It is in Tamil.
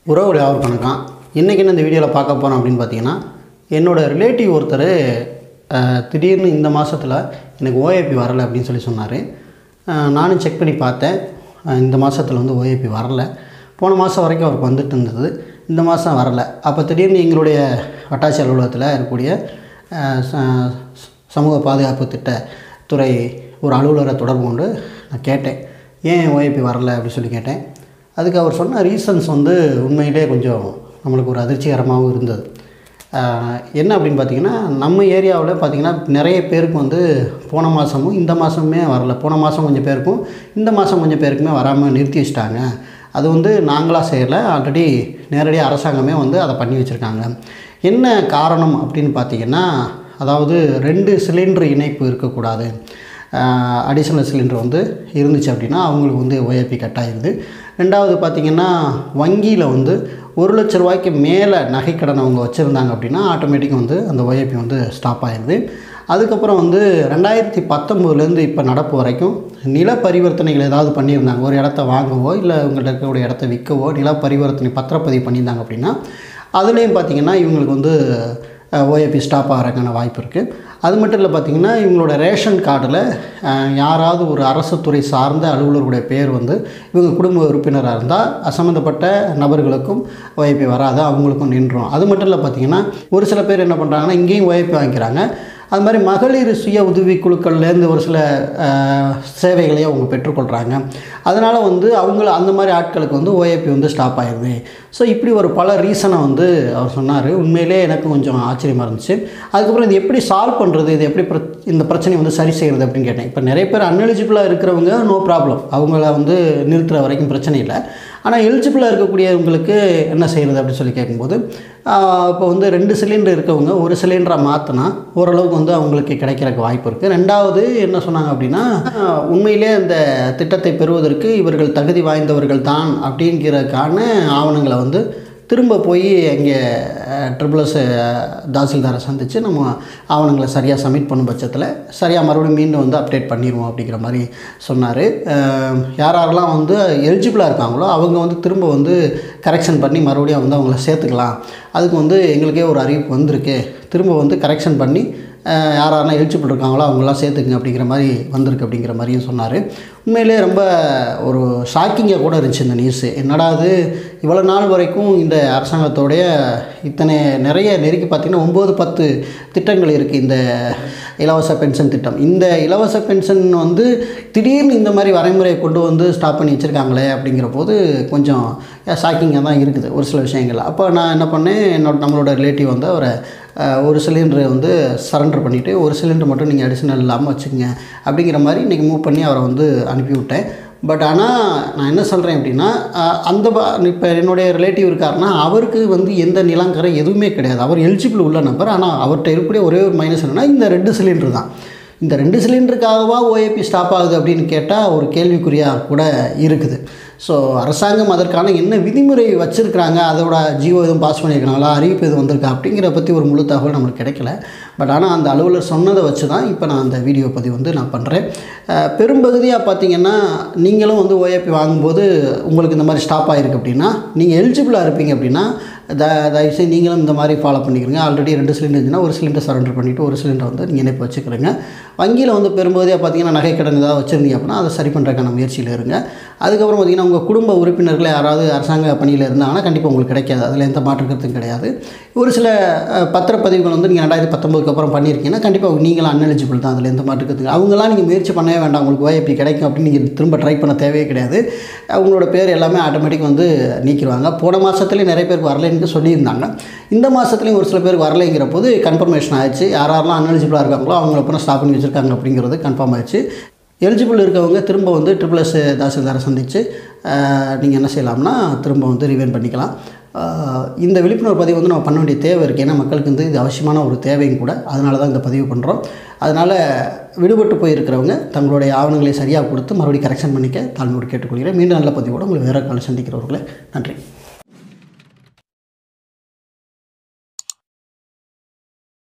உறவு யாருக்கு வணக்கம் இன்றைக்கி என்ன இந்த வீடியோவில் பார்க்க போகிறோம் அப்படின்னு பார்த்தீங்கன்னா என்னோடய ரிலேட்டிவ் ஒருத்தர் அஹ், திடீர்னு இந்த மாதத்தில் எனக்கு ஓஏபி வரலை அப்படின்னு சொல்லி சொன்னார் நானும் செக் பண்ணி பார்த்தேன் அஹ், இந்த மாதத்தில் வந்து ஓஏபி வரல போன மாதம் வரைக்கும் அவருக்கு வந்துட்டு இருந்தது இந்த மாதம் வரல அப்போ திடீர்னு எங்களுடைய வட்டாட்சி அலுவலகத்தில் இருக்கக்கூடிய அஹ், ச- சமூக பாதுகாப்பு திட்ட துறை ஒரு அலுவலரை தொடர்பு கொண்டு நான் கேட்டேன் ஏன் ஓஏபி வரல அப்படின்னு சொல்லி கேட்டேன் அதுக்கு அவர் சொன்ன ரீசன்ஸ் வந்து உண்மையிலே கொஞ்சம் நம்மளுக்கு ஒரு அதிர்ச்சிகரமாகவும் இருந்தது ஆஹ் என்ன அப்படின்னு பார்த்தீங்கன்னா நம்ம ஏரியாவில் பார்த்தீங்கன்னா நிறைய பேருக்கு வந்து போன மாதமும் இந்த மாதமுமே வரல போன மாதம் கொஞ்சம் பேருக்கும் இந்த மாதம் கொஞ்சம் பேருக்குமே வராமல் நிறுத்தி வச்சிட்டாங்க அது வந்து நாங்களாக செய்யலை ஆல்ரெடி நேரடியாக அரசாங்கமே வந்து அதை பண்ணி வச்சுருக்காங்க என்ன காரணம் அப்படின்னு பார்த்தீங்கன்னா அதாவது ரெண்டு சிலிண்டர் இணைப்பு இருக்கக்கூடாது அடிஷனல் சிலிண்டர் வந்து இருந்துச்சு அப்படின்னா அவங்களுக்கு வந்து ஓஏபி கட் ஆயிடுது ரெண்டாவது பார்த்திங்கன்னா வங்கியில் வந்து ஒரு லட்ச ரூபாய்க்கு மேலே நகைக்கடன் அவங்க வச்சுருந்தாங்க அப்படின்னா ஆட்டோமேட்டிக்காக வந்து அந்த ஓஏபி வந்து ஸ்டாப் ஆயிடுது அதுக்கப்புறம் வந்து ரெண்டாயிரத்தி பத்தொம்போதுலேருந்து இப்போ நடப்பு வரைக்கும் நில பரிவர்த்தனைகள் ஏதாவது பண்ணியிருந்தாங்க ஒரு இடத்த வாங்கவோ இல்லை உங்கள்கிட்ட இருக்கக்கூடிய இடத்த விற்கவோ நில பரிவர்த்தனை பத்திரப்பதிவு பண்ணியிருந்தாங்க அப்படின்னா அதுலேயும் பார்த்திங்கன்னா இவங்களுக்கு வந்து ஓஏபி ஸ்டாப் ஆகிறதுக்கான வாய்ப்பு இருக்குது அது மட்டும் இல்லை பார்த்திங்கன்னா இவங்களோட ரேஷன் கார்டில் யாராவது ஒரு அரசு துறை சார்ந்த அலுவலருடைய பேர் வந்து இவங்க குடும்ப உறுப்பினராக இருந்தால் சம்மந்தப்பட்ட நபர்களுக்கும் ஓஏபி வராது அவங்களுக்கும் நின்றோம் அது மட்டும் இல்லை பார்த்திங்கன்னா ஒரு சில பேர் என்ன பண்ணுறாங்கன்னா இங்கேயும் ஓஏபி வாங்கிக்கிறாங்க அது மாதிரி மகளிர் சுய உதவி குழுக்கள்லேருந்து ஒரு சில அஹ், சேவைகளையும் அவங்க பெற்றுக்கொள்கிறாங்க அதனால் வந்து அவங்கள அந்த மாதிரி ஆட்களுக்கு வந்து ஓஏபி வந்து ஸ்டாப் ஆயிடுது ஸோ இப்படி ஒரு பல ரீசனை வந்து அவர் சொன்னார் உண்மையிலே எனக்கு கொஞ்சம் ஆச்சரியமாக இருந்துச்சு அதுக்கப்புறம் இது எப்படி சால்வ் பண்ணுறது இது எப்படி பிர இந்த பிரச்சனையை வந்து சரி செய்கிறது அப்படின்னு கேட்டேன் இப்போ நிறைய பேர் அன்எலிஜிபிளாக இருக்கிறவங்க நோ ப்ராப்ளம் அவங்கள வந்து நிறுத்துகிற வரைக்கும் பிரச்சனை இல்லை ஆனால் எலிஜிபிளாக இருக்கக்கூடியவங்களுக்கு என்ன செய்கிறது அப்படின்னு சொல்லி கேட்கும்போது ஆஹ், இப்போ வந்து ரெண்டு சிலிண்டர் இருக்கவங்க ஒரு சிலிண்டரை மாற்றினா ஓரளவுக்கு வந்து அவங்களுக்கு கிடைக்கிறதுக்கு வாய்ப்பு இருக்குது ரெண்டாவது என்ன சொன்னாங்க அப்படின்னா ஆஹ், உண்மையிலே அந்த திட்டத்தை பெறுவதற்கு இவர்கள் தகுதி வாய்ந்தவர்கள் தான் அப்படிங்கிறதுக்கான ஆவணங்களை வந்து திரும்ப போய் அங்கே ட்ரிபிள்எஸ் தாசில்தாரை சந்தித்து நம்ம ஆவணங்களை சரியாக சப்மிட் பண்ணும் பட்சத்தில் சரியாக மறுபடியும் மீண்டும் வந்து அப்டேட் பண்ணிடுவோம் அப்படிங்கிற மாதிரி சொன்னார் யார் யாரெல்லாம் வந்து எலிஜிபிளாக இருக்காங்களோ அவங்க வந்து திரும்ப வந்து கரெக்ஷன் பண்ணி மறுபடியும் வந்து அவங்கள சேர்த்துக்கலாம் அதுக்கு வந்து எங்களுக்கே ஒரு அறிவிப்பு வந்திருக்கு திரும்ப வந்து கரெக்ஷன் பண்ணி அஹ், யார் யாரெல்லாம் எலிஜிபிள் இருக்காங்களோ அவங்களாம் சேர்த்துக்குங்க அப்படிங்கிற மாதிரி வந்திருக்கு அப்படிங்கிற மாதிரியும் சொன்னார் உண்மையிலே ரொம்ப ஒரு ஷாக்கிங்காக கூட இருந்துச்சு இந்த நியூஸு என்னடா அது இவ்வளோ நாள் வரைக்கும் இந்த அரசாங்கத்தோடைய இத்தனை நிறைய நெருக்கி பார்த்திங்கன்னா ஒம்பது பத்து திட்டங்கள் இருக்குது இந்த இலவச பென்ஷன் திட்டம் இந்த இலவச பென்ஷன் வந்து திடீர்னு இந்த மாதிரி வரைமுறையை கொண்டு வந்து ஸ்டாப் பண்ணி வச்சுருக்காங்களே அப்படிங்கிற போது கொஞ்சம் ஷாக்கிங்காக தான் இருக்குது ஒரு சில விஷயங்கள் அப்போ நான் என்ன பண்ணேன் என்னோட நம்மளோட ரிலேட்டிவ் வந்து அவரை அஹ், ஒரு சிலிண்டரை வந்து சரண்டர் பண்ணிவிட்டு ஒரு சிலிண்டர் மட்டும் நீங்கள் அடிஷ்னல் இல்லாமல் வச்சுக்கோங்க அப்படிங்கிற மாதிரி இன்றைக்கி மூவ் பண்ணி அவரை வந்து அனுப்பி விட்டேன் பட் ஆனால் நான் என்ன சொல்கிறேன் அப்படின்னா அஹ், அந்த இப்போ என்னுடைய ரிலேட்டிவ் இருக்காருன்னா அவருக்கு வந்து எந்த நிலங்கரை எதுவுமே கிடையாது அவர் எலிஜிபிள் உள்ள நபர் ஆனால் அவர்கிட்ட இருக்கக்கூடிய ஒரே ஒரு மைனஸ் என்னென்னா இந்த ரெண்டு சிலிண்டர் தான் இந்த ரெண்டு சிலிண்டருக்காகவா ஓஏபி ஸ்டாப் ஆகுது அப்படின்னு கேட்டால் ஒரு கேள்விக்குறியாக கூட இருக்குது ஸோ அரசாங்கம் அதற்கான என்ன விதிமுறை வச்சுருக்கிறாங்க அதோட ஜியோ எதுவும் பாஸ் பண்ணியிருக்காங்களா அறிவிப்பு எதுவும் வந்திருக்கா அப்படிங்கிற பற்றி ஒரு முழு தகவல் நம்மளுக்கு கிடைக்கல பட் ஆனால் அந்த அலுவலர் சொன்னதை வச்சு தான் இப்போ நான் அந்த வீடியோ பதிவு வந்து நான் பண்ணுறேன் பெரும்பகுதியாக பார்த்தீங்கன்னா நீங்களும் வந்து ஓஏபி வாங்கும்போது உங்களுக்கு இந்த மாதிரி ஸ்டாப் ஆகிருக்கு அப்படின்னா நீங்கள் எலிஜிபிளாக இருப்பீங்க அப்படின்னா த தயவுசெய்து நீங்களும் இந்த மாதிரி ஃபாலோ பண்ணிக்கிறீங்க ஆல்ரெடி ரெண்டு சிலிண்டர் இருந்துச்சுன்னா ஒரு சிலிண்டர் சரண்டர் பண்ணிவிட்டு ஒரு சிலிண்டர் வந்து நீங்கள் இணைப்பு வச்சுக்கிறீங்க வங்கியில் வந்து பெரும்பகுதியாக பார்த்தீங்கன்னா நகை கடன் ஏதாவது வச்சுருந்தீங்க அப்படின்னா அதை சரி பண்ணுறதுக்கான முயற்சியில் இருங்க அதுக்கப்புறம் பார்த்தீங்கன்னா உங்கள் குடும்ப உறுப்பினர்கள் யாராவது அரசாங்க பணியில் இருந்தாங்கன்னா கண்டிப்பாக உங்களுக்கு கிடைக்காது அதில் எந்த மாற்று கருத்தும் கிடையாது ஒரு சில அஹ், பத்திரப்பதிவுகள் வந்து நீங்கள் ரெண்டாயிரத்தி பத்தொம்பதுக்கு அப்புறம் பண்ணியிருக்கீங்கன்னா கண்டிப்பாக நீங்களும் அன்எலிஜிபிள் தான் அதில் எந்த மாற்று கருத்து அவங்களாம் நீங்கள் முயற்சி பண்ணவே வேண்டாம் உங்களுக்கு ஓஏபி கிடைக்கும் அப்படின்னு நீங்கள் திரும்ப ட்ரை பண்ண தேவையே கிடையாது அவங்களோட பேர் எல்லாமே ஆட்டோமேட்டிக் வந்து நீக்கிடுவாங்க போன மாதத்துலேயும் நிறைய பேருக்கு வரலைன்னு சொல்லியிருந்தாங்க இந்த மாதத்துலேயும் ஒரு சில பேருக்கு வரலைங்கிற போது கன்ஃபர்மேஷன் ஆயிடுச்சு யார் யாரெல்லாம் அன்எலிஜிபிளாக இருக்காங்களோ அவங்கள அப்புறம் ஸ்டாப் பண்ணி வச்சுருக்காங்க அப்படிங்கிறது கன்ஃபார்ம் ஆயிடுச்சு எலிஜிபிள் இருக்கவங்க திரும்ப வந்து ட்ரிபிள் எஸ் தாசில்தாரை சந்தித்து நீங்கள் என்ன செய்யலாம்னா திரும்ப வந்து ரிவைன் பண்ணிக்கலாம் ஆஹ் இந்த விழிப்புணர்வு பதிவு வந்து நம்ம பண்ண வேண்டிய தேவை இருக்குது ஏன்னா மக்களுக்கு வந்து இது அவசியமான ஒரு தேவையும் கூட அதனால தான் இந்த பதிவு பண்ணுறோம் அதனால் விடுபட்டு போயிருக்கிறவங்க தங்களுடைய ஆவணங்களை சரியாக கொடுத்து மறுபடியும் கரெக்ஷன் பண்ணிக்க தாழ்மையோடு கேட்டுக்கொள்கிறேன் மீண்டும் நல்ல பதிவோடு உங்களை வேறு காலம் சந்திக்கிறவர்களே நன்றி